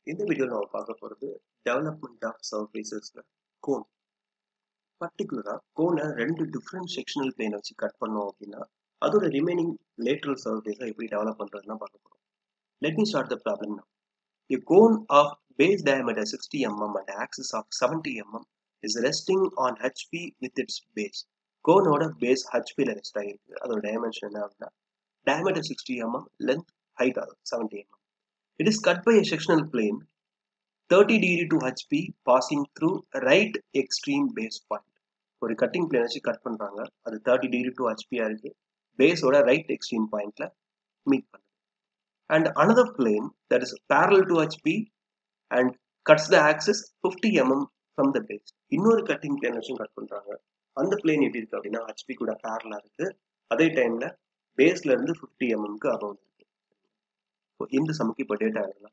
இந்த வீடியோவில் நம்ம பார்க்க போகிறது டெவலப்மெண்ட் ஆஃப் சர்ஃபேசஸில் கோன் பர்டிகுலராக கோனை ரெண்டு டிஃப்ரெண்ட் செக்ஷனல் பிளேன் வச்சு கட் பண்ணோம் அப்படின்னா அதோட ரிமைனிங் லேட்ரல் சர்ஃபேஸை எப்படி டெவலப் பண்ணுறதுலாம் பார்க்க போகிறோம் let me start the problem now A cone of base diameter 60 mm and axis of 70 mm is resting on HP with its base. கோனோட பேஸ் ஹச்பியில் ரெஸ்ட் ஆகிருக்கு அதோட டைமென்ஷன் என்ன அப்படின்னா diameter 60 mm length height 70 mm it is cut by a sectional plane 30 degree to HP passing through right extreme base point ஒரு cutting plane வச்சு cut பண்றாங்க அது தேர்ட்டி டிகிரி டு ஹெச்பியா இருக்கு பேஸோட ரைட் எக்ஸ்ட்ரீம் பாயிண்ட்ல மீட் பண்ணுது and another plane that is parallel to HP and cuts the axis fifty mm from the base இன்னொரு கட்டிங் பிளேன் வச்சும் கட் பண்றாங்க அந்த பிளேன் எப்படி இருக்கு அப்படின்னா ஹெச்பி கூட பேரலா இருக்கு அதே டைம்ல பேஸ்ல இருந்து ஃபிஃப்டி எம்எம்க்கு அபவ் இருக்கு So, இந்த சமுக்கு இப்போ டேட்டா எழுதலாம்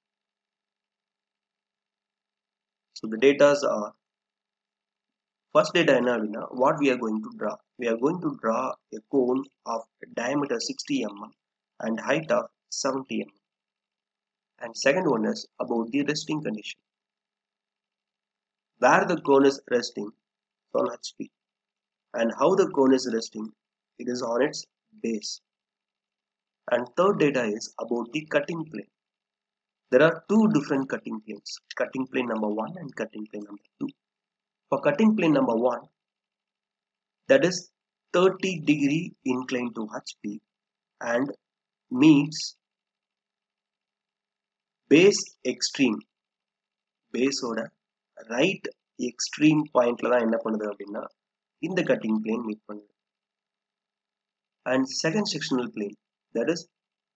so the datas are first data என்ன அப்படின்னா what we are going to draw we are going to draw a cone of diameter sixty mm and height of seventy mm and second one is about the resting condition where the cone is resting on HP and how the cone is resting it is on its base and third data is about the cutting plane there are two different cutting planes cutting plane number one and cutting plane number two for cutting plane number one that is 30 degree incline to HP and meets base extreme base ஓட right extreme பாயிண்ட்ல தான் என்ன பண்ணுது அப்படின்னா இந்த cutting plane meet பண்ணுது and second sectional plane that is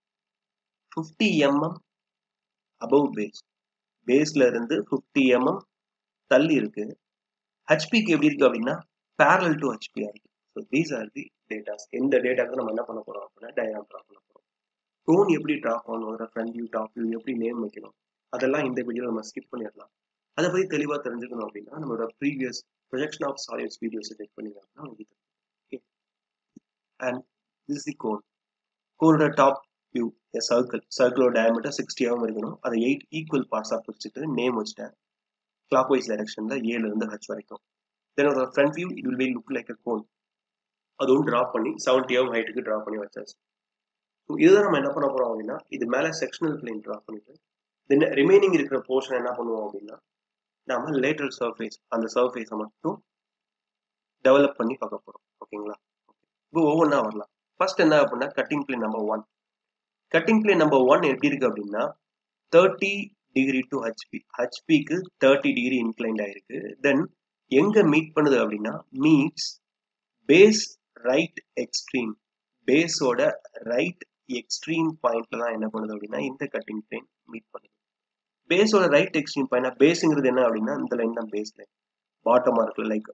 fifty mm above base பேஸ்ல இருந்து ஃபிஃப்டி எம்எம் தள்ளி இருக்கு ஹெச்பிக்கு எப்படி இருக்கு அப்படின்னா பேரல் டு ஹெச்பியா இருக்கு so these are the datas எந்த டேட்டாக்கு நம்ம என்ன பண்ண போறோம் அப்படின்னா டயக்ராம் ட்ரா பண்ண போறோம் டோன் எப்படி ட்ரா பண்ணணும் ஃப்ரண்ட் வியூ டாப் வியூ எப்படி நேம் வைக்கணும் அதெல்லாம் இந்த வீடியோ நம்ம ஸ்கிப் பண்ணிடலாம் அதை பற்றி தெளிவாக தெரிஞ்சுக்கணும் அப்படின்னா நம்மளோட previous projection of solids videos check பண்ணிங்க அப்படின்னா உங்களுக்கு okay and this the cone கோனோட டாப் வியூ எ சர்க்கிள் சர்க்கிளோட டயமீட்டர் சிக்ஸ்டியாகவும் இருக்கணும் அதை எயிட் ஈக்குவல் பார்ட்ஸாக பிரிச்சுட்டு நேம் வச்சுட்டேன் கிளாக் வைஸ் டைரக்ஷனில் ஏழு இருந்து ஹச் வரைக்கும் தென் அதோட front view it will be look like a cone அதுவும் ட்ரா பண்ணி செவன்ட்டியாவும் ஹைட்டுக்கு ட்ரா பண்ணி வச்சாச்சு ஸோ இதுதான் நம்ம என்ன பண்ண போகிறோம் அப்படின்னா இது மேலே செக்ஷனல் பிளேன் ட்ரா பண்ணிட்டு தென் ரிமைனிங் இருக்கிற போர்ஷன் என்ன பண்ணுவோம் அப்படின்னா நாம லேட்டரல் சர்ஃபேஸ் அந்த சர்ஃபேஸை மட்டும் டெவலப் பண்ணி பார்க்க போகிறோம் ஓகேங்களா இப்போ ஒவ்வொன்றா வரலாம் ஃபர்ஸ்ட் என்ன அப்படின்னா cutting plane number one cutting plane number one எப்படி இருக்கு அப்படின்னா தேர்ட்டி டிகிரி டு ஹெச்பி ஹெச்பிக்கு தேர்ட்டி டிகிரி இன்க்ளைண்ட் ஆயிருக்கு தென் எங்க மீட் பண்ணுது அப்படின்னா மீட்ஸ் பேஸ் ரைட் எக்ஸ்ட்ரீம் பேஸோட ரைட் எக்ஸ்ட்ரீம் பாயிண்ட்ல தான் என்ன பண்ணுது அப்படின்னா இந்த கட்டிங் பிளேன் மீட் பண்ணுது பேஸோட ரைட் எக்ஸ்ட்ரீம் பாயிண்ட் பேஸுங்கிறது என்ன அப்படின்னா இந்த லைன் தான் பேஸ் லைன் பாட்டமா இருக்குல்ல லைக்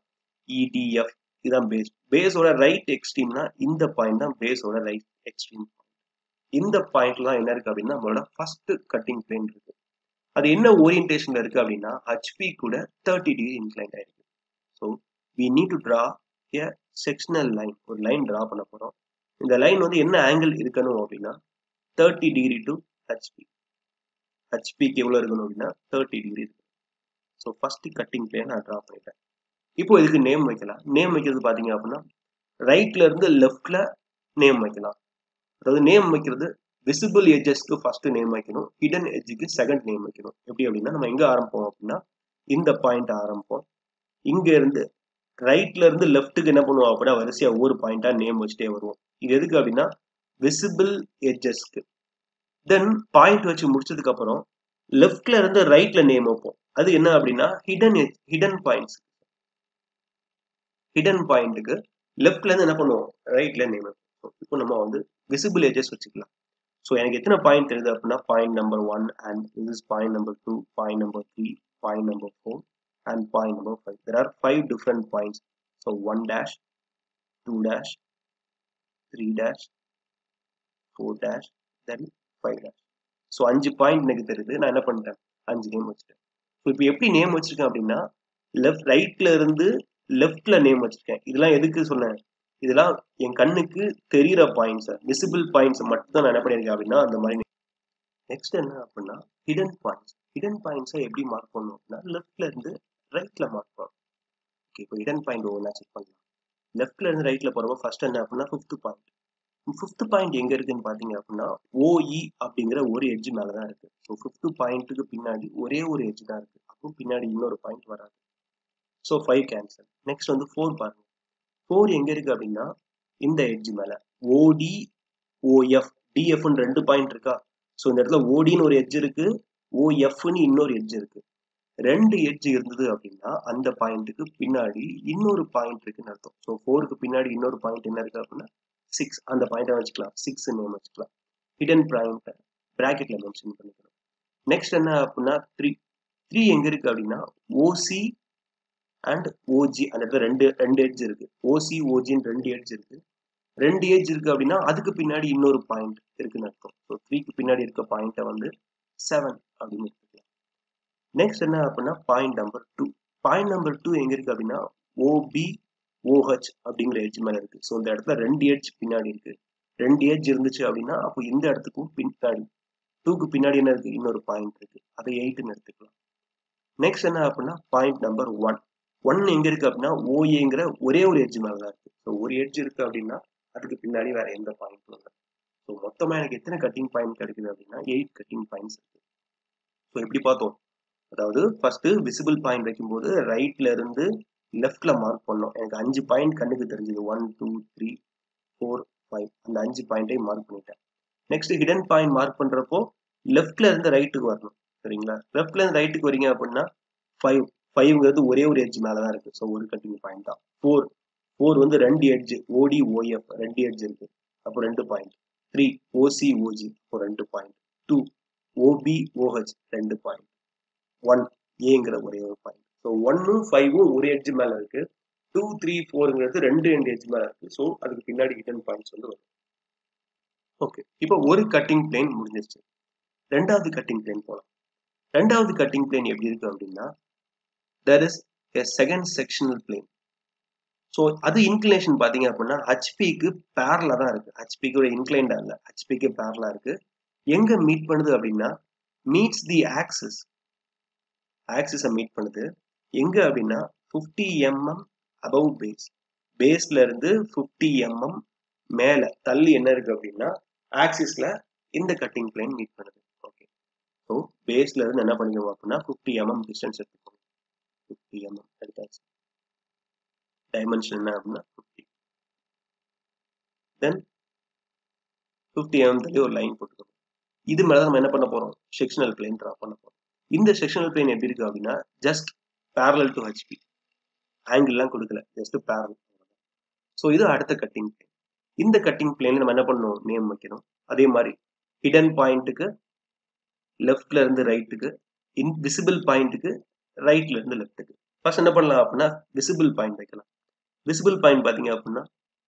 இடிஎஃப் இதுதான் பேஸ் பேஸோட ரைட் எக்ஸ்ட்ரீம்னா இந்த பாயிண்ட் தான் பேஸோட ரைட் எக்ஸ்ட்ரீம் இந்த பாயிண்ட்ல தான் என்ன இருக்கு அப்படின்னா நம்மளோட ஃபர்ஸ்ட் கட்டிங் பிளேன் இருக்கு அது என்ன ஓரியன்டேஷன்ல இருக்கு அப்படின்னா ஹச்பி கூட தேர்ட்டி டிகிரி இன்க்ளைண்ட் ஆயிருக்கு so we need to draw a sectional line ஒரு லைன் ட்ரா பண்ண போறோம் இந்த லைன் வந்து என்ன ஆங்கிள் இருக்கணும் அப்படின்னா தேர்ட்டி டிகிரி டு ஹெச்பி ஹெச்பிக்கு எவ்வளோ இருக்கணும் அப்படின்னா தேர்ட்டி டிகிரி இருக்கு ஸோ ஃபர்ஸ்ட் கட்டிங் பிளேன் நான் ட்ரா பண்ணிட்டேன் இப்போ இதுக்கு நேம் வைக்கலாம் நேம் வைக்கிறது பார்த்தீங்க அப்படின்னா ரைட்ல இருந்து லெஃப்ட்ல நேம் வைக்கலாம் அதாவது நேம் வைக்கிறது விசிபிள் எஜஸ்க்கு ஃபர்ஸ்ட் நேம் வைக்கணும் ஹிடன் எஜ்ஜுக்கு செகண்ட் நேம் வைக்கணும் எப்படி அப்படின்னா நம்ம எங்க ஆரம்பிப்போம் அப்படின்னா இந்த பாயிண்ட் ஆரம்பிப்போம் இங்க இருந்து ரைட்ல இருந்து லெஃப்ட்டுக்கு என்ன பண்ணுவோம் அப்படின்னா வரிசையா ஒவ்வொரு பாயிண்டா நேம் வச்சுட்டே வருவோம் இது எதுக்கு அப்படின்னா விசிபிள் எஜஸ்க்கு தென் பாயிண்ட் வச்சு முடிச்சதுக்கு அப்புறம் லெஃப்ட்ல இருந்து ரைட்ல நேம் வைப்போம் அது என்ன அப்படின்னா ஹிடன் ஹிடன் பாயிண்ட்ஸ் ஹிடன் பாயிண்ட்டுக்கு லெஃப்ட்ல இருந்து என்ன பண்ணுவோம் ரைட்ல நேம் வைப்போம் இப்போ நம்ம வந்து விசிபிள் எஜஸ் வச்சுக்கலாம் ஸோ எனக்கு எத்தனை பாயிண்ட் தெரியுது அப்படின்னா point number one and this is point number two point number three point number four and point number five there are five different points so one dash two dash three dash four dash then five dash so அஞ்சு point எனக்கு தெரியுது நான் என்ன பண்ணிட்டேன் அஞ்சு name வச்சுட்டேன் so இப்போ எப்படி நேம் வச்சிருக்கேன் அப்படின்னா லெஃப்ட் ரைட்ல இருந்து லெஃப்ட்ல நேம் வச்சிருக்கேன் இதெல்லாம் எதுக்கு சொன்னேன் இதெல்லாம் என் கண்ணுக்கு தெரியிற பாயிண்ட்ஸ் விசிபிள் பாயிண்ட்ஸ் மட்டும் தான் நான் என்ன பண்ணியிருக்கேன் அப்படின்னா அந்த மாதிரி நெக்ஸ்ட் என்ன அப்படின்னா ஹிடன் பாயிண்ட்ஸ் ஹிடன் பாயிண்ட்ஸை எப்படி மார்க் பண்ணணும் அப்படின்னா லெஃப்ட்ல இருந்து ரைட்ல மார்க் பண்ணணும் ஓகே இப்போ ஹிடன் பாயிண்ட் ஒவ்வொன்றா செக் பண்ணலாம் லெஃப்ட்ல இருந்து ரைட்ல போறப்போ ஃபர்ஸ்ட் என்ன அப்படின்னா ஃபிஃப்த் பாயிண்ட் ஃபிஃப்த் பாயிண்ட் எங்க இருக்குன்னு பாத்தீங்க அப்படின்னா ஓஇ அப்படிங்கிற ஒரு எட்ஜ் மேல தான் இருக்கு ஸோ ஃபிஃப்த் பாயிண்ட்டுக்கு பின்னாடி ஒரே ஒரு எட்ஜ் தான் இருக்கு அப்போ பின்னாடி இன்னொரு பாயிண்ட் வராது ஸோ ஃபைவ் கேன்சல் நெக்ஸ்ட் வந்து ஃபோர் பாருங்க ஃபோர் எங்க இருக்கு அப்படின்னா இந்த எட்ஜ் மேல ஓடி ஓஎஃப் டிஎஃப்னு ரெண்டு பாயிண்ட் இருக்கா ஸோ இந்த இடத்துல ஓடின்னு ஒரு எட்ஜ் இருக்கு ஓஎஃப்னு இன்னொரு எட்ஜ் இருக்கு ரெண்டு எட்ஜ் இருந்தது அப்படின்னா அந்த பாயிண்ட்டுக்கு பின்னாடி இன்னொரு பாயிண்ட் இருக்குன்னு அர்த்தம் ஸோ ஃபோருக்கு பின்னாடி இன்னொரு பாயிண்ட் என்ன இருக்கு அப்படின்னா சிக்ஸ் அந்த பாயிண்ட்டை வச்சுக்கலாம் சிக்ஸ் நேம் வச்சுக்கலாம் ஹிடன் பாயிண்ட் ப்ராக்கெட்ல மென்ஷன் பண்ணிக்கணும் நெக்ஸ்ட் என்ன அப்படின்னா த்ரீ த்ரீ எங்க இருக்கு அப்படின்னா ஓசி அண்ட் ஓஜி அந்த இடத்துல ரெண்டு ரெண்டு எட்ஜ் இருக்கு ஓசி ஓஜின்னு ரெண்டு எட்ஜ் இருக்கு ரெண்டு ஏஜ் இருக்கு அப்படின்னா அதுக்கு பின்னாடி இன்னொரு பாயிண்ட் இருக்குன்னு அர்த்தம் ஸோ த்ரீக்கு பின்னாடி இருக்க பாயிண்ட்டை வந்து செவன் அப்படின்னு எடுத்துக்கலாம் நெக்ஸ்ட் என்ன அப்படின்னா point number two point number two எங்க இருக்கு அப்படின்னா ஓபி ஓஹெச் அப்படிங்கிற எட்ஜ் மேல இருக்கு ஸோ இந்த இடத்துல ரெண்டு எட்ஜ் பின்னாடி இருக்கு ரெண்டு எட்ஜ் இருந்துச்சு அப்படின்னா அப்போ இந்த இடத்துக்கும் பின்னாடி டூக்கு பின்னாடி என்ன இருக்கு இன்னொரு பாயிண்ட் இருக்கு அதை எயிட்னு எடுத்துக்கலாம் நெக்ஸ்ட் என்ன அப்படின்னா பாயிண்ட் நம்பர் ஒன் ஒன் எங்க இருக்கு அப்படின்னா ஓஏங்கிற ஒரே ஒரு எட்ஜ் மேல தான் இருக்கு ஸோ ஒரு எட்ஜ் இருக்கு அப்படின்னா அதுக்கு பின்னாடி வேற எந்த பாயிண்ட்டும் இல்லை ஸோ மொத்தமா எனக்கு எத்தனை கட்டிங் பாயிண்ட் கிடைக்குது அப்படின்னா எயிட் கட்டிங் பாயிண்ட்ஸ் இருக்கு ஸோ எப்படி பார்த்தோம் அதாவது ஃபர்ஸ்ட் விசிபிள் பாயிண்ட் வைக்கும்போது ரைட்ல இருந்து லெஃப்ட்ல மார்க் பண்ணோம் எனக்கு அஞ்சு பாயிண்ட் கண்ணுக்கு தெரிஞ்சது one two three four five அந்த அஞ்சு பாயிண்ட்டையும் மார்க் பண்ணிட்டேன் நெக்ஸ்ட் ஹிடன் பாயிண்ட் மார்க் பண்றப்போ லெஃப்ட்ல இருந்து ரைட்டுக்கு வரணும் சரிங்களா லெஃப்ட்ல இருந்து ரைட்டுக்கு வரீங்க அப்படின்னா ஃபைவ் ஃபைவ்ங்கிறது ஒரே ஒரு எட்ஜ் மேல தான் இருக்கு ஸோ ஒரு கட்டிங் பாயிண்ட் தான் ஃபோர் ஃபோர் வந்து ரெண்டு எட்ஜ் ஓடி ஓஎஃப் ரெண்டு எட்ஜ் இருக்கு அப்போ ரெண்டு பாயிண்ட் த்ரீ ஓசி ஓஜி அப்போ ரெண்டு பாயிண்ட் டூ ஓபி ஓஹெச் ரெண்டு பாயிண்ட் ஒன் ஏங்கிற ஒரே ஒரு பாயிண்ட் ஸோ ஒன்னும் ஃபைவும் ஒரு எட்ஜ் மேல இருக்கு டூ த்ரீ ஃபோருங்கிறது ரெண்டு ரெண்டு எட்ஜ் மேல இருக்கு ஸோ அதுக்கு பின்னாடி ஹிடன் பாயிண்ட்ஸ் வந்து வரும் ஓகே இப்போ ஒரு கட்டிங் பிளேன் முடிஞ்சிருச்சு ரெண்டாவது கட்டிங் பிளேன் போகலாம் ரெண்டாவது கட்டிங் பிளேன் எப்படி இருக்கு அப்படின்னா there is a second sectional plane so அது இன்க்ளினேஷன் பார்த்தீங்க அப்படின்னா ஹச்பிக்கு பேரலா தான் இருக்கு ஹச்பிக்கு இன்க்ளைண்டா இல்லை ஹச்பிக்கு பேரலா இருக்கு எங்க மீட் பண்ணுது அப்படின்னா மீட்ஸ் தி ஆக்சிஸ் ஆக்சிஸை மீட் பண்ணுது எங்க அப்படின்னா ஃபிஃப்டி எம்எம் அபவ் பேஸ் பேஸ்ல இருந்து ஃபிஃப்டி எம்எம் மேல தள்ளி என்ன இருக்கு அப்படின்னா ஆக்சிஸ்ல இந்த கட்டிங் பிளேன் மீட் பண்ணுது ஓகே ஸோ பேஸ்ல இருந்து என்ன பண்ணிக்கணும் அப்படின்னா ஃபிஃப்டி எம்எம் டிஸ்டன்ஸ் எடுத்துக்கணும் ஃபிஃப்டி எம்எம் எடுத்தாச்சு டைமென்ஷன் என்ன அப்படின்னா ஃபிஃப்டி தென் ஃபிஃப்டி எம்எம் தள்ளி ஒரு லைன் போட்டுக்கணும் இது மேலே நம்ம என்ன பண்ண போறோம் செக்ஷனல் பிளேன் ட்ரா பண்ண போறோம் இந்த செக்ஷனல் பிளேன் எப்படி இருக்கு அப்படின்னா ஜஸ்ட் பேரலல் டு ஹெச்பி ஆங்கிள்லாம் கொடுக்கல ஜஸ்ட் பேரல் ஸோ இது அடுத்த கட்டிங் பிளேன் இந்த கட்டிங் பிளேன்ல நம்ம என்ன பண்ணணும் நேம் வைக்கணும் அதே மாதிரி ஹிடன் பாயிண்ட்டுக்கு லெஃப்ட்ல இருந்து ரைட்டுக்கு இன்விசிபிள் பாயிண்ட்டுக்கு ரைட்ல இருந்து லெஃப்ட்டுக்கு ஃபர்ஸ்ட் என்ன பண்ணலாம் அப்படின்னா விசிபிள் பாயிண்ட் வைக்கலாம் விசிபிள் பாயிண்ட் பார்த்தீங்க அப்படின்னா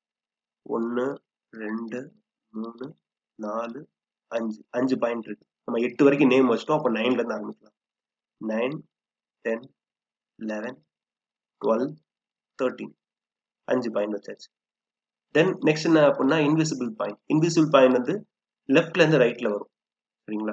ஒன்று ரெண்டு மூணு நாலு அஞ்சு அஞ்சு பாயிண்ட் இருக்கு நம்ம எட்டு வரைக்கும் நேம் வச்சிட்டோம் அப்போ நைன்ல இருந்து ஆரம்பிக்கலாம் nine ten eleven twelve thirteen அஞ்சு பாயிண்ட் வச்சாச்சு தென் நெக்ஸ்ட் என்ன அப்படின்னா இன்விசிபிள் பாயிண்ட் இன்விசிபிள் பாயிண்ட் வந்து லெஃப்ட்ல இருந்து ரைட்ல வரும் சரிங்களா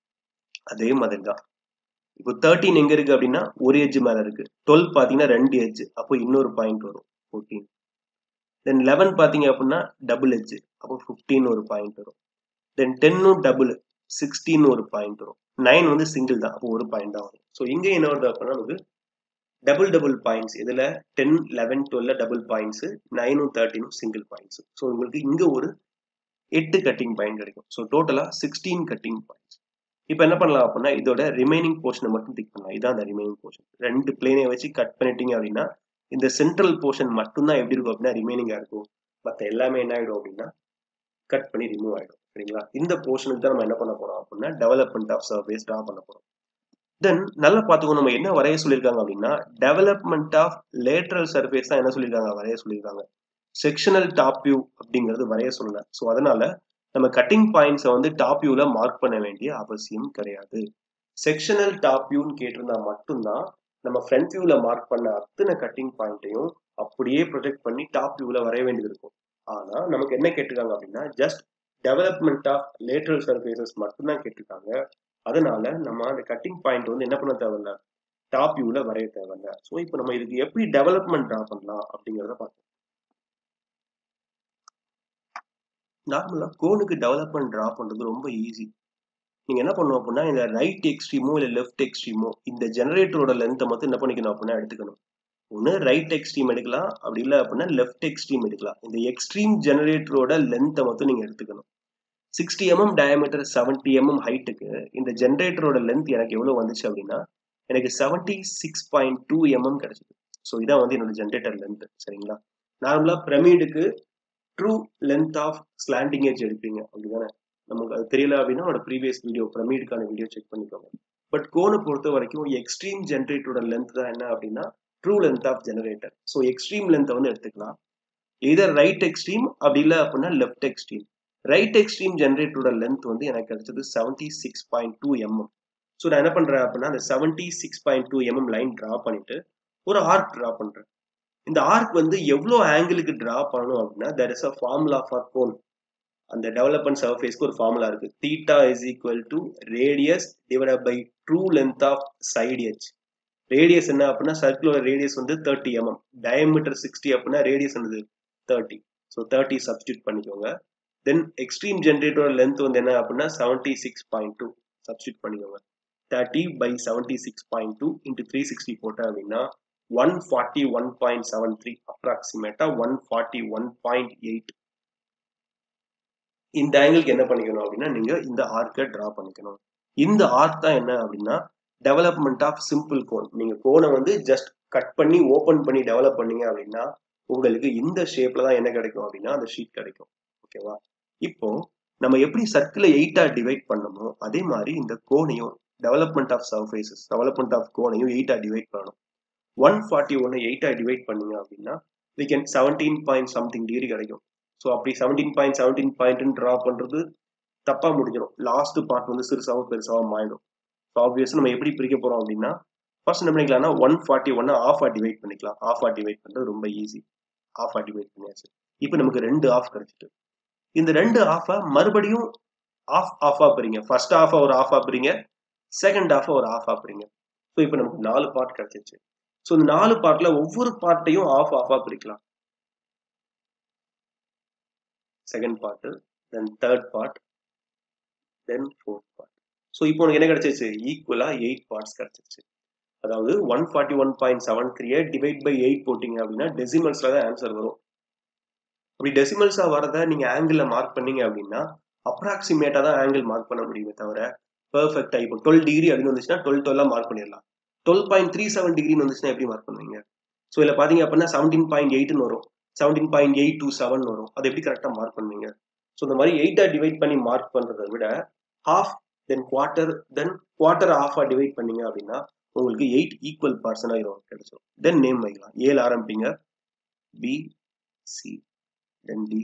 அதே மாதிரி தான் இப்போ தேர்ட்டீன் எங்க இருக்கு அப்படின்னா ஒரு எஜ்ஜு மேல இருக்கு டுவெல் பாத்தீங்கன்னா ரெண்டு எஜ்ஜு அப்போ இன்னொரு பாயிண்ட் வரும் ஃபோர்டீன் தென் லெவன் பாத்தீங்க அப்படின்னா டபுள் எஜ்ஜு அப்போ ஃபிஃப்டீன் ஒரு பாயிண்ட் வரும் தென் டென்னும் டபுள் சிக்ஸ்டீன் ஒரு பாயிண்ட் வரும் நைன் வந்து சிங்கிள் தான் அப்போ ஒரு பாயிண்ட் தான் வரும் ஸோ இங்கே என்ன வருது அப்படின்னா நமக்கு டபுள் டபுள் பாயிண்ட்ஸ் இதுல டென் லெவன் டுவெல்ல டபுள் பாயிண்ட்ஸ் நைனும் தேர்ட்டினும் சிங்கிள் பாயிண்ட்ஸ் ஸோ உங்களுக்கு இங்க ஒரு எட்டு கட்டிங் பாயிண்ட் கிடைக்கும் ஸோ டோட்டலா சிக்ஸ்டீன் கட்டிங் பாயிண்ட்ஸ் இப்போ என்ன பண்ணலாம் அப்படின்னா இதோட ரிமைனிங் போர்ஷனை மட்டும் டிக் பண்ணலாம் இதான் அந்த ரிமைனிங் போர்ஷன் ரெண்டு பிளேனை வச்சு கட் பண்ணிட்டீங்க அப்படின்னா இந்த சென்ட்ரல் போர்ஷன் மட்டும்தான் எப்படி இருக்கும் அப்படின்னா ரிமைனிங்கா இருக்கும் மற்ற எல்லாமே என்ன ஆயிடும் அப்படின்னா கட் பண்ணி ரிமூவ் ஆயிடும் சரிங்களா இந்த போர்ஷனுக்கு தான் நம்ம என்ன பண்ண போறோம் அப்படின்னா டெவலப்மெண்ட் ஆஃப் சர்வேஸ் ட்ரா பண்ண போறோம் தென் நல்லா பார்த்துக்கோ நம்ம என்ன வரைய சொல்லியிருக்காங்க அப்படின்னா டெவலப்மெண்ட் ஆஃப் லேட்ரல் சர்ஃபேஸ் தான் என்ன சொல்லியிருக்காங்க வரைய சொல்லியிருக்காங்க செக்ஷனல் டாப் வியூ அப்படிங்கிறது வரைய சொல்லல ஸோ அதனால நம்ம கட்டிங் பாயிண்ட்ஸை வந்து டாப் வியூல மார்க் பண்ண வேண்டிய அவசியம் கிடையாது செக்ஷனல் டாப் வியூன்னு கேட்டிருந்தா மட்டும்தான் நம்ம ஃப்ரண்ட் வியூல மார்க் பண்ண அத்தனை கட்டிங் பாயிண்ட்டையும் அப்படியே ப்ரொஜெக்ட் பண்ணி டாப் வியூல வரைய வேண்டியது இருக்கும் ஆனா நமக்கு என்ன கேட்டிருக்காங்க அப்படின்னா just development of lateral surfaces மட்டும்தான் கேட்டிருக்காங்க அதனால நம்ம அந்த கட்டிங் பாயிண்ட் வந்து என்ன பண்ண தேவையில்ல டாப் வியூல வரைய தேவையில்ல ஸோ இப்போ நம்ம இதுக்கு எப்படி டெவலப்மெண்ட் ட்ரா பண்ணலாம் அப்படிங்கிறத பார்ப்போம் நார்மலா கோனுக்கு டெவலப்மெண்ட் ட்ரா பண்றது ரொம்ப ஈஸி நீங்க என்ன பண்ணணும் அப்படின்னா இந்த ரைட் எக்ஸ்ட்ரீமோ இல்லை லெஃப்ட் எக்ஸ்ட்ரீமோ இந்த ஜெனரேட்டரோட லென்த்தை மட்டும் என்ன பண்ணிக்கணும் அப்படின்னா எடுத்துக்கணும் ஒன்று ரைட் எக்ஸ்ட்ரீம் எடுக்கலாம் அப்படி இல்லை அப்படின்னா லெஃப்ட் எக்ஸ்ட்ரீம் எடுக்கலாம் இந்த எக்ஸ்ட்ரீம் ஜெனரேட்டரோட லென்த்தை மட்டும் நீங்கள் எடுத்துக்கணும் sixty mm diameter seventy mm ஹைட்டுக்கு இந்த ஜென்ரேட்டரோட லென்த் எனக்கு எவ்வளோ வந்துச்சு அப்படின்னா எனக்கு seventy six point two mm கிடைச்சிது ஸோ இதான் வந்து என்னோட ஜென்ரேட்டர் லென்த் சரிங்களா நார்மலாக பிரமிடுக்கு true length of slanting edge எடுப்பீங்க அப்படிதானே நமக்கு அது தெரியல அப்படின்னா அவனோட ப்ரீவியஸ் வீடியோ பிரமிடுக்கான வீடியோ செக் பண்ணிக்கோங்க பட் கோனை பொறுத்த வரைக்கும் எக்ஸ்ட்ரீம் ஜென்ரேட்டரோட லென்த் தான் என்ன அப்படின்னா true length of generator so extreme லென்த்தை வந்து எடுத்துக்கலாம் இதர் ரைட் எக்ஸ்ட்ரீம் அப்படி இல்லை அப்படின்னா லெஃப்ட் எக்ஸ்ட்ரீம் ரைட் எக்ஸ்ட்ரீம் ஜென்ரேட்டரோட லென்த் வந்து எனக்கு கிடைச்சது seventy six point two mm so நான் என்ன பண்ணுறேன் அப்படின்னா அந்த seventy six point two mm line draw பண்ணிட்டு ஒரு ஆர்க் ட்ரா பண்ணுறேன் இந்த ஆர்க் வந்து எவ்வளோ ஆங்கிளுக்கு ட்ரா பண்ணணும் அப்படின்னா there is a formula for cone அந்த டெவலப்மெண்ட் சர்ஃபேஸ்க்கு ஒரு ஃபார்முலா இருக்கு theta is equal to radius divide by true length of side H radius என்ன அப்படின்னா சர்க்குலர் ரேடியஸ் வந்து தேர்ட்டி எம்எம் டயமீட்டர் சிக்ஸ்டி அப்படின்னா ரேடியஸ் என்னது தேர்ட்டி ஸோ தேர்ட்டி சப்ஸ்டியூட் பண்ணிக்கோங்க தென் எக்ஸ்ட்ரீம் ஜென்ரேட்டரோட லென்த் வந்து என்ன அப்படின்னா seventy six point two substitute பண்ணிக்கோங்க thirty by seventy six point two into three sixty போட்டேன் அப்படின்னா one forty one point seven three அப்ராக்சிமேட்டா one forty one point eight இந்த ஆங்கிளுக்கு என்ன பண்ணிக்கணும் அப்படின்னா நீங்க இந்த ஆர்க்கை டிரா பண்ணிக்கணும் இந்த ஆர்க் தான் என்ன அப்படின்னா டெவலப்மெண்ட் ஆஃப் சிம்பிள் கோன் நீங்க கோனை வந்து ஜஸ்ட் கட் பண்ணி ஓபன் பண்ணி டெவலப் பண்ணீங்க அப்படின்னா உங்களுக்கு இந்த ஷேப்ல தான் என்ன கிடைக்கும் அப்படின்னா அந்த ஷீட் கிடைக்கும் ஓகேவா இப்போ நம்ம எப்படி சர்க்கிளை எயிட்டா டிவைட் பண்ணமோ அதே மாதிரி இந்த கோனையும் development of surfaces development of கோனையும் எயிட்டா டிவைட் பண்ணணும் ஒன் ஃபார்ட்டி ஒன்னு எயிட்டா டிவைட் பண்ணீங்க அப்படின்னா we can seventeen point something degree கிடைக்கும் ஸோ அப்படி செவன்டீன் பாயிண்ட் செவன்டீன் பாயிண்ட்னு ட்ரா பண்ணுறது தப்பாக முடிஞ்சிடும் லாஸ்ட் பார்ட் வந்து சிறுசாகவும் பெருசாகவும் மாறிடும் ஸோ ஆப்வியஸாக நம்ம எப்படி பிரிக்க போகிறோம் அப்படின்னா ஃபர்ஸ்ட் என்ன பண்ணிக்கலாம்னா ஒன் ஃபார்ட்டி ஒன்னை ஆஃப் ஆ டிவைட் பண்ணிக்கலாம் ஆஃப் ஆ டிவைட் பண்ணுறது ரொம்ப ஈஸி ஆஃப் ஆ டிவைட் பண்ணியாச்சு இப்போ நமக்கு ரெண்டு ஆஃப் கிடைச்சிட்டு இந்த ரெண்டு ஆஃபை மறுபடியும் ஆஃப் ஆஃபாக பிரிங்க ஃபர்ஸ்ட் ஆஃபா ஒரு ஆஃபா பிரிங்க செகண்ட் ஆஃபா ஒரு ஆஃபா பிரிங்க ஸோ இப்போ நமக்கு நாலு பார்ட் கிடைச்சிச்சு ஸோ இந்த நாலு பார்ட்ல ஒவ்வொரு பார்ட்டையும் ஆஃப் ஆஃபா பிரிக்கலாம் second part then third part then fourth part so இப்போ உனக்கு என்ன கிடைச்சிச்சு ஈக்குவலா எயிட் பார்ட்ஸ் கிடைச்சிச்சு அதாவது one forty one point seven த்ரீயை டிவைட் பை எயிட் போட்டிங்க அப்படின்னா டெசிமல்ஸ்ல தான் ஆன்சர் வரும் அப்படி டெசிமல்ஸா வரத நீங்க ஆங்கிள் மார்க் பண்ணீங்க அப்படின்னா அப்ராக்சிமேட்டா தான் ஆங்கிள் மார்க் பண்ண முடியுமே தவிர பெர்ஃபெக்டா இப்போ டுவெல் டிகிரி அப்படின்னு வந்துச்சுன்னா டுவெல் டுவெல்லாம் மார்க் பண்ணிடலாம் டுவெல் பாயிண்ட் த்ரீ செவன் டிகிரின்னு வந்துச்சுன்னா எப்படி மார்க் பண்ணுவீங்க ஸோ இதில் பார்த்தீங்க அப்படின்னா செவன்டீன் பாயிண்ட் எயிட்னு வரும் seventeen point eight two seven வரும் அது எப்படி கரெக்டாக மார்க் பண்ணுவீங்க ஸோ இந்த மாதிரி எயிட்டா டிவைட் பண்ணி மார்க் பண்ணுறதை விட half then quarter then quarter ஹாஃபா டிவைட் பண்ணீங்க அப்படின்னா உங்களுக்கு எயிட் ஈக்குவல் பர்சன் ஆயிரும் கிடைச்சிடும் தென் நேம் வைக்கலாம் ஏழு ஆரம்பிங்க B C then D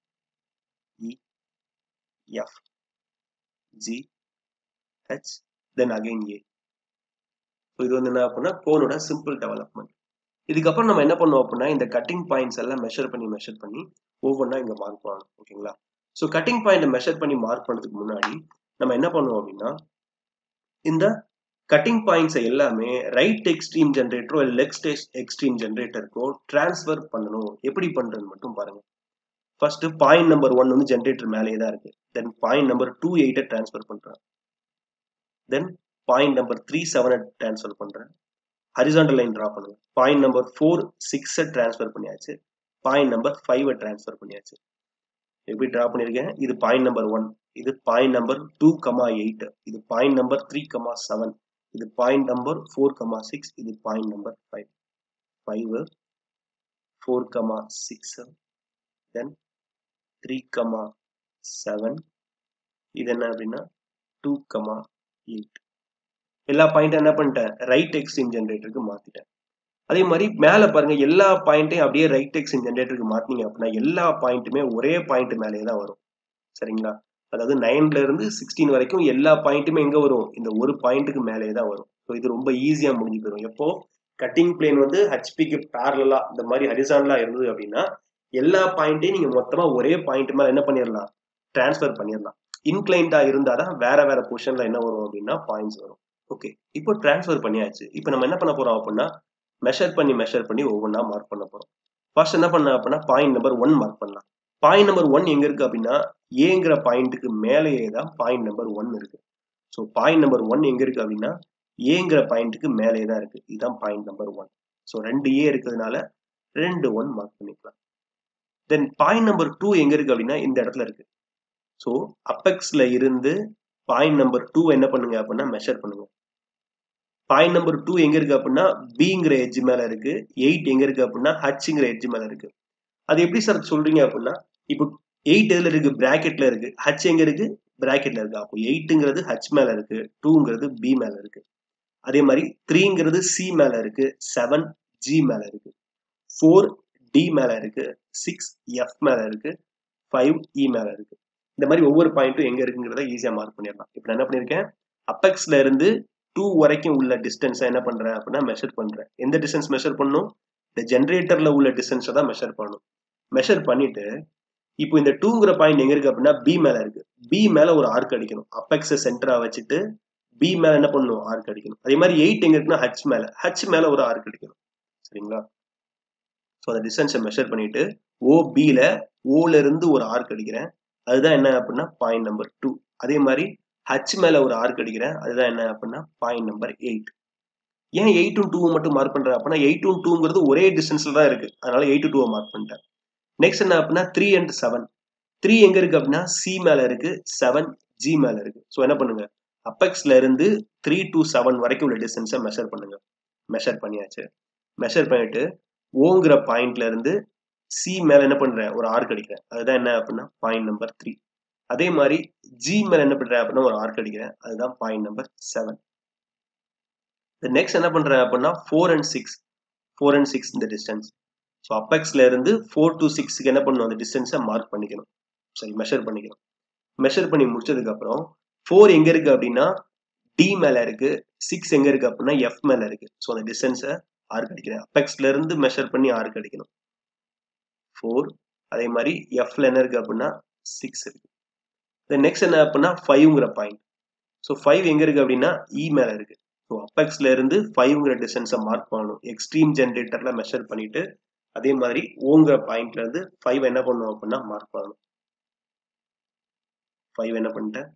E F G H then again A இது வந்து என்ன அப்படின்னா கோனோட சிம்பிள் டெவலப்மெண்ட் இதுக்கப்புறம் நம்ம என்ன பண்ணுவோம் அப்படின்னா இந்த கட்டிங் பாயிண்ட்ஸ் எல்லாம் மெஷர் பண்ணி மெஷர் பண்ணி ஒவ்வொன்றா இங்கே மார்க் பண்ணணும் ஓகேங்களா ஸோ கட்டிங் பாயிண்ட் மெஷர் பண்ணி மார்க் பண்ணதுக்கு முன்னாடி நம்ம என்ன பண்ணுவோம் அப்படின்னா இந்த கட்டிங் பாயிண்ட்ஸை எல்லாமே ரைட் எக்ஸ்ட்ரீம் ஜென்ரேட்டரோ லெஃப்ட் எக்ஸ்ட்ரீம் ஜென்ரேட்டருக்கோ டிரான்ஸ்ஃபர் பண்ணணும் எப்படி பண்ணுறது மட்டும் பாருங்க ஃபர்ஸ்ட் பாயிண்ட் நம்பர் ஒன் வந்து ஜென்ரேட்டர் மேலேயே தான் இருக்கு தென் பாயிண்ட் நம்பர் டூ எயிட்டை டிரான்ஸ்ஃபர் பண்ணுறேன் தென் பாயிண்ட் நம்பர் த்ரீ செவனை டிரான்ஸ்ஃபர் பண்ணுறேன் ஹரிசாண்டல் லைன் ட்ரா பண்ணுங்க பாயிண்ட் நம்பர் ஃபோர் சிக்ஸை டிரான்ஸ்ஃபர் பண்ணியாச்சு பாயிண்ட் நம்பர் ஃபைவை டிரான்ஸ்ஃபர் பண்ணியாச்சு எப்படி ட்ரா பண்ணியிருக்கேன் இது பாயிண்ட் நம்பர் ஒன் இது point number two comma eight இது point number three comma seven இது point number four comma six இது point number five five four comma six then three comma seven இது என்ன அப்படின்னா டூ கமா எயிட் எல்லா பாயிண்ட்டும் என்ன பண்ணிட்டேன் ரைட் எக்ஸ்ட்ரீம் ஜென்ரேட்டருக்கு மாத்திட்டேன் அதே மாதிரி மேலே பாருங்க எல்லா பாயிண்ட்டையும் அப்படியே ரைட் எக்ஸ்ட்ரீம் ஜென்ரேட்டருக்கு மாத்தினீங்க அப்படின்னா எல்லா பாயிண்ட்டுமே ஒரே பாயிண்ட் மேலேயே தான் வரும் சரிங்களா அதாவது நைன்ல இருந்து சிக்ஸ்டீன் வரைக்கும் எல்லா பாயிண்ட்டுமே எங்க வரும் இந்த ஒரு பாயிண்ட்டுக்கு மேலேயே தான் வரும் ஸோ இது ரொம்ப ஈஸியா முடிஞ்சு போயிடும் எப்போ கட்டிங் பிளேன் வந்து ஹெச்பிக்கு பேரலா இந்த மாதிரி ஹரிசான்லா இருந்தது அப்படின்னா எல்லா பாயிண்ட்டையும் நீங்க மொத்தமா ஒரே பாயிண்ட் மேல என்ன பண்ணிடலாம் டிரான்ஸ்ஃபர் பண்ணிடலாம் இன்க்ளைண்டா இருந்தால் தான் வேற வேற பொசிஷன்ல என்ன வரும் அப்படின்னா பாயிண்ட்ஸ் வரும் ஓகே இப்போ டிரான்ஸ்ஃபர் பண்ணியாச்சு இப்போ நம்ம என்ன பண்ண போறோம் அப்படின்னா மெஷர் பண்ணி மெஷர் பண்ணி ஒவ்வொன்றா மார்க் பண்ண போறோம் ஃபர்ஸ்ட் என்ன பண்ண அப்படின்னா பாயிண்ட் நம்பர் ஒன் மார்க் பண்ணலாம் பாயிண்ட் நம்பர் ஒன் எங்க இருக்கு அப்படின்னா ஏங்கிற பாயிண்ட்டுக்கு மேலேயே தான் பாயிண்ட் நம்பர் ஒன் இருக்கு ஸோ பாயிண்ட் நம்பர் ஒன் எங்க இருக்கு அப்படின்னா ஏங்கிற பாயிண்ட்டுக்கு மேலேயே தான் இருக்கு இதுதான் பாயிண்ட் நம்பர் ஒன் ஸோ ரெண்டு ஏ இருக்கிறதுனால ரெண்டு ஒன் மார்க் பண்ணிக்கலாம் தென் பாயிண்ட் நம்பர் டூ எங்க இருக்கு அப்படின்னா இந்த இடத்துல இருக்கு ஸோ அப்பெக்ஸ்ல இருந்து பாயிண்ட் நம்பர் டூ என்ன பண்ணுங்க அப்படின்னா மெஷர் பண்ணுங்க பாயிண்ட் நம்பர் டூ எங்க இருக்கு அப்படின்னா பிங்கிற எட்ஜ் மேல இருக்கு எயிட் எங்க இருக்கு அப்படின்னா ஹச்ங்கிற எட்ஜ் மேல இருக்கு அது எப்படி சார் சொல்றீங்க அப்படின்னா இப்போ எயிட் எதுல இருக்கு பிராக்கெட்ல இருக்கு ஹச் எங்க இருக்கு பிராக்கெட்ல இருக்கு அப்போ எயிட்டுங்கிறது ஹச் மேல இருக்கு டூங்கிறது பி மேல இருக்கு அதே மாதிரி த்ரீங்கிறது சி மேல இருக்கு செவன் ஜி மேல இருக்கு ஃபோர் டி மேல இருக்கு சிக்ஸ் எஃப் மேல இருக்கு ஃபைவ் இ மேல இருக்கு இந்த மாதிரி ஒவ்வொரு பாயிண்ட்டும் எங்க இருக்குங்கிறத ஈஸியா மார்க் பண்ணிடலாம் இப்போ நான் என்ன பண்ணிருக்கேன் அப்பெக்ஸ்ல இருந்து டூ வரைக்கும் உள்ள டிஸ்டன்ஸை என்ன பண்றேன் அப்படின்னா மெஷர் பண்றேன் எந்த டிஸ்டன்ஸ் மெஷர் பண்ணும் இந்த ஜென்ரேட்டர்ல உள்ள டிஸ்டன்ஸை தான் மெஷர் பண்ணணும் மெஷர் பண்ணிட்டு இப்போ இந்த டூங்கிற பாயிண்ட் எங்க இருக்கு அப்படின்னா பி மேல இருக்கு பி மேல ஒரு ஆர்க் அடிக்கணும் அப்பெக்ஸை சென்டரா வச்சுட்டு பி மேல என்ன பண்ணணும் ஆர்க் அடிக்கணும் அதே மாதிரி எயிட் எங்க இருக்குன்னா ஹச் மேல ஹச் மேல ஒரு ஆர்க் அடிக்கணும் சரிங்களா ஸோ அந்த டிஸ்டன்ஸை மெஷர் பண்ணிட்டு ஓ பில ஓல இருந்து ஒரு ஆர்க் அடிக்கிறேன் அதுதான் என்ன அப்படின்னா பாயிண்ட் நம்பர் டூ அதே மாதிரி ஹச் மேல ஒரு ஆர்க் அடிக்கிறேன் அதுதான் என்ன அப்படின்னா பாயிண்ட் நம்பர் எயிட் ஏன் எயிட்டும் டூவும் மட்டும் மார்க் பண்றேன் அப்படின்னா எயிட்டும் டூங்கிறது ஒரே டிஸ்டன்ஸ்ல தான் இருக்கு அதனால எயிட் டூவை மார்க் பண்ணிட்டேன் நெக்ஸ்ட் என்ன அப்படின்னா த்ரீ அண்ட் செவன் த்ரீ எங்க இருக்கு அப்படின்னா சி மேல இருக்கு செவன் ஜி மேல இருக்கு ஸோ என்ன பண்ணுங்க அப்பெக்ஸ்ல இருந்து த்ரீ டு செவன் வரைக்கும் உள்ள டிஸ்டன்ஸை மெஷர் பண்ணுங்க மெஷர் பண்ணியாச்சு மெஷர் பண்ணிட்டு ஓங்கிற பாயிண்ட்ல இருந்து சி மேல என்ன பண்றேன் ஒரு ஆர்க் அடிக்கிறேன் அதுதான் என்ன அப்படின்னா பாயிண்ட் நம்பர் த்ரீ அதே மாதிரி ஜி மேல என்ன பண்றேன் அப்படின்னா ஒரு ஆர்க் அடிக்கிறேன் அதுதான் பாயிண்ட் நம்பர் செவன் நெக்ஸ்ட் என்ன பண்றேன் அப்படின்னா four and six four and six இந்த டிஸ்டன்ஸ் ஸோ அப்பெக்ஸ்ல இருந்து ஃபோர் டு சிக்ஸ்க்கு என்ன பண்ணணும் அந்த டிஸ்டன்ஸை மார்க் பண்ணிக்கணும் சரி மெஷர் பண்ணிக்கணும் மெஷர் பண்ணி முடிச்சதுக்கு அப்புறம் ஃபோர் எங்க இருக்கு அப்படின்னா டி மேல இருக்கு சிக்ஸ் எங்க இருக்கு அப்படின்னா எஃப் மேல இருக்கு ஸோ அந்த டிஸ்டன்ஸை ஆர்க் அடிக்கிறேன் அப்பெக்ஸ்ல இருந்து மெஷர் பண்ணி ஆர்க் அடிக்கணும் ஃபோர் அதே மாதிரி எஃப்ல என்ன இருக்கு அப்படின்னா சிக்ஸ் இருக்கு தென் நெக்ஸ்ட் என்ன அப்படின்னா ஃபைவ்ங்கிற பாயிண்ட் ஸோ ஃபைவ் எங்க இருக்கு அப்படின்னா இ மேல இருக்கு ஸோ அப்பெக்ஸ்ல இருந்து ஃபைவ்ங்கிற டிஸ்டன்ஸை மார்க் பண்ணணும் எக்ஸ்ட்ரீம் ஜென்ரேட்டர்ல மெஷர் பண்ணிட்டு அதே மாதிரி ஓங்கிற பாயிண்ட்ல இருந்து ஃபைவ் என்ன பண்ணும் அப்படின்னா மார்க் பண்ணணும் ஃபைவ் என்ன பண்ணிட்டேன்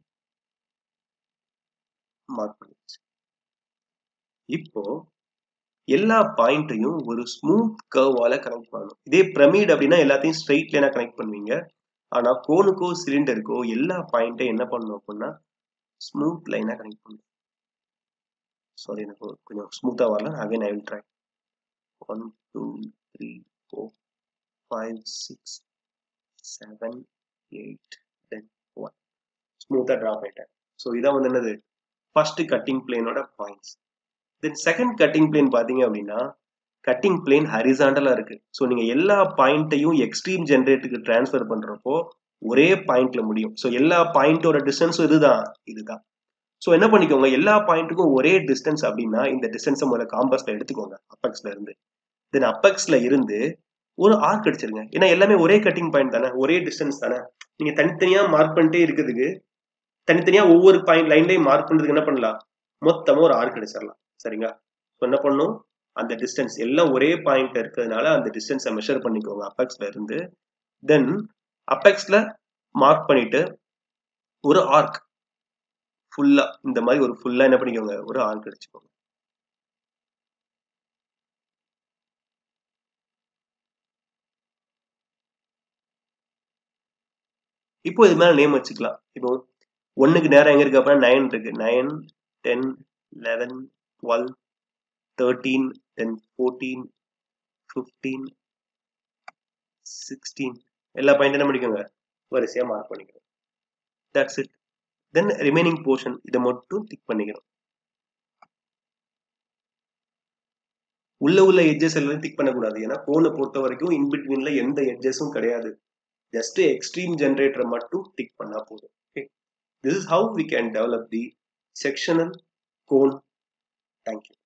மார்க் பண்ணிச்சு இப்போ எல்லா பாயிண்ட்டையும் ஒரு ஸ்மூத் கர்வால கனெக்ட் பண்ணணும் இதே பிரமிட் அப்படின்னா எல்லாத்தையும் ஸ்ட்ரெயிட் லைனா கனெக்ட் பண்ணுவீங்க ஆனா கோனுக்கோ சிலிண்டருக்கோ எல்லா பாயிண்ட்டையும் என்ன பண்ணணும் அப்படின்னா ஸ்மூத் லைனா கனெக்ட் பண்ணணும் சாரி எனக்கு கொஞ்சம் ஸ்மூத்தா வரல again I will try one two three four five six seven eight then one ஸ்மூத்தாக ட்ரா பண்ணிட்டேன் ஸோ இதான் வந்து என்னது ஃபர்ஸ்ட் கட்டிங் பிளேனோட points then second cutting plane பார்த்தீங்க அப்படின்னா கட்டிங் பிளேன் ஹரிசாண்டலாக இருக்கு ஸோ நீங்கள் எல்லா பாயிண்ட்டையும் எக்ஸ்ட்ரீம் ஜென்ரேட்டுக்கு டிரான்ஸ்ஃபர் பண்ணுறப்போ ஒரே பாயிண்ட்ல முடியும் ஸோ எல்லா பாயிண்டோட டிஸ்டன்ஸும் இதுதான் இதுதான் ஸோ என்ன பண்ணிக்கோங்க எல்லா பாயிண்ட்டுக்கும் ஒரே டிஸ்டன்ஸ் அப்படின்னா இந்த டிஸ்டன்ஸை முதல்ல காம்பஸ்ல எடுத்துக்கோங்க அப்பெக்ஸ்ல இருந்து தென் அப்பெக்ஸ்ல இருந்து ஒரு ஆர்க் அடிச்சிருங்க ஏன்னா எல்லாமே ஒரே கட்டிங் பாயிண்ட் தானே ஒரே டிஸ்டன்ஸ் தானே நீங்க தனித்தனியா மார்க் பண்ணிட்டே இருக்கிறதுக்கு தனித்தனியா ஒவ்வொரு பாயிண்ட் லைன்லையும் மார்க் பண்றதுக்கு என்ன பண்ணலாம் மொத்தமா ஒரு ஆர்க் அடிச்சிடலாம் சரிங்களா ஸோ என்ன பண்ணும் அந்த டிஸ்டன்ஸ் எல்லாம் ஒரே பாயிண்ட் இருக்கிறதுனால அந்த டிஸ்டன்ஸை மெஷர் பண்ணிக்கோங்க அப்பெக்ஸ்ல இருந்து தென் அப்பெக்ஸ்ல மார்க் பண்ணிட்டு ஒரு ஆர்க் ஃபுல்லா இந்த மாதிரி ஒரு ஃபுல்லா என்ன பண்ணிக்கோங்க ஒரு ஆர்க் அடிச்சுக்கோங்க இப்போ இது மேல நேம் வச்சுக்கலாம் இப்போ ஒன்னுக்கு நேரம் எங்க இருக்கு அப்படின்னா நைன் இருக்கு nine ten eleven twelve thirteen then fourteen fifteen sixteen எல்லா பாயிண்ட் என்ன பண்ணிக்கோங்க வரிசையா மார்க் பண்ணிக்கணும் that's it then remaining portion இதை மட்டும் டிக் பண்ணிக்கணும் உள்ள உள்ள எட்ஜஸ் எல்லாம் டிக் பண்ணக்கூடாது ஏன்னா போனை பொறுத்த வரைக்கும் இன்பிட்வீன்ல எந்த எட்ஜஸும் கிடையாது ஜஸ்ட் எக்ஸ்ட்ரீம் ஜென்ரேட்டரை மட்டும் டிக் பண்ணா போதும் okay this is how we can develop the sectional cone thank you